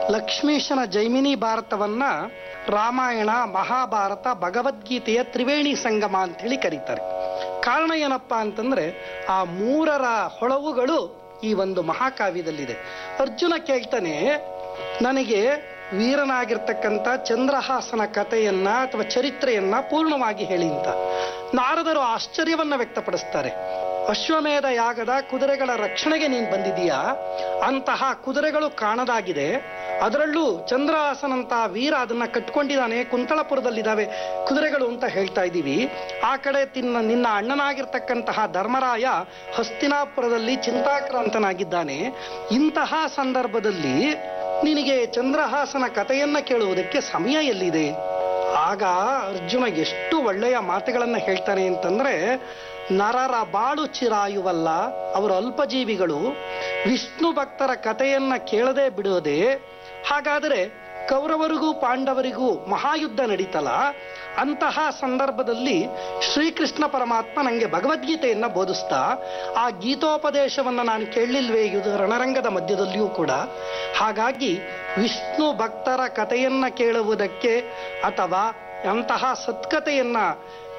ಲಕ್ಷ್ಮೀಶನ ಜೈಮಿನಿ ಭಾರತವನ್ನ ರಾಮಾಯಣ ಮಹಾಭಾರತ ಭಗವದ್ಗೀತೆಯ ತ್ರಿವೇಣಿ ಸಂಗಮ ಅಂತ ಹೇಳಿ ಕರೀತಾರೆ ಕಾರಣ ಏನಪ್ಪಾ ಅಂತಂದ್ರೆ ಆ ಮೂರರ ಹೊಳವುಗಳು ಈ ಒಂದು ಮಹಾಕಾವ್ಯದಲ್ಲಿದೆ ಅರ್ಜುನ ಕೇಳ್ತಾನೆ ನನಗೆ ವೀರನಾಗಿರ್ತಕ್ಕಂಥ ಚಂದ್ರಹಾಸನ ಕಥೆಯನ್ನ ಅಥವಾ ಚರಿತ್ರೆಯನ್ನ ಪೂರ್ಣವಾಗಿ ಹೇಳಿ ಅಂತ ನಾರದರು ಆಶ್ಚರ್ಯವನ್ನ ವ್ಯಕ್ತಪಡಿಸ್ತಾರೆ ಅಶ್ವಮೇಧ ಯಾಗದ ಕುದುರೆಗಳ ರಕ್ಷಣೆಗೆ ನೀನು ಬಂದಿದೀಯಾ ಅಂತಹ ಕುದುರೆಗಳು ಕಾಣದಾಗಿದೆ ಅದರಲ್ಲೂ ಚಂದ್ರಹಾಸನಂತ ವೀರ ಅದನ್ನ ಕಟ್ಕೊಂಡಿದ್ದಾನೆ ಕುಂತಳಪುರದಲ್ಲಿದ್ದಾವೆ ಕುದುರೆಗಳು ಅಂತ ಹೇಳ್ತಾ ಇದ್ದೀವಿ ಆ ಕಡೆ ತಿನ್ನ ನಿನ್ನ ಅಣ್ಣನಾಗಿರ್ತಕ್ಕಂತಹ ಧರ್ಮರಾಯ ಹಸ್ತಿನಾಪುರದಲ್ಲಿ ಚಿಂತಾಕ್ರಾಂತನಾಗಿದ್ದಾನೆ ಇಂತಹ ಸಂದರ್ಭದಲ್ಲಿ ನಿನಗೆ ಚಂದ್ರಹಾಸನ ಕಥೆಯನ್ನ ಕೇಳುವುದಕ್ಕೆ ಸಮಯ ಎಲ್ಲಿದೆ ಆಗ ಅರ್ಜುನ ಎಷ್ಟು ಒಳ್ಳೆಯ ಮಾತುಗಳನ್ನ ಹೇಳ್ತಾನೆ ಅಂತಂದ್ರೆ ನರರ ಬಾಳು ಚಿರಾಯುವಲ್ಲ ಅವರು ಅಲ್ಪಜೀವಿಗಳು ವಿಷ್ಣು ಭಕ್ತರ ಕಥೆಯನ್ನ ಕೇಳದೆ ಬಿಡೋದೆ ಹಾಗಾದರೆ ಕೌರವರಿಗೂ ಪಾಂಡವರಿಗೂ ಮಹಾಯುದ್ಧ ನಡೀತಲ್ಲ ಅಂತಹ ಸಂದರ್ಭದಲ್ಲಿ ಶ್ರೀಕೃಷ್ಣ ಪರಮಾತ್ಮ ನನಗೆ ಭಗವದ್ಗೀತೆಯನ್ನ ಬೋಧಿಸ್ತಾ ಆ ಗೀತೋಪದೇಶವನ್ನ ನಾನು ಕೇಳಲಿಲ್ವೇ ಇದು ರಣರಂಗದ ಮಧ್ಯದಲ್ಲಿಯೂ ಕೂಡ ಹಾಗಾಗಿ ವಿಷ್ಣು ಭಕ್ತರ ಕಥೆಯನ್ನ ಕೇಳುವುದಕ್ಕೆ ಅಥವಾ ಅಂತಹ ಸತ್ಕತೆಯನ್ನ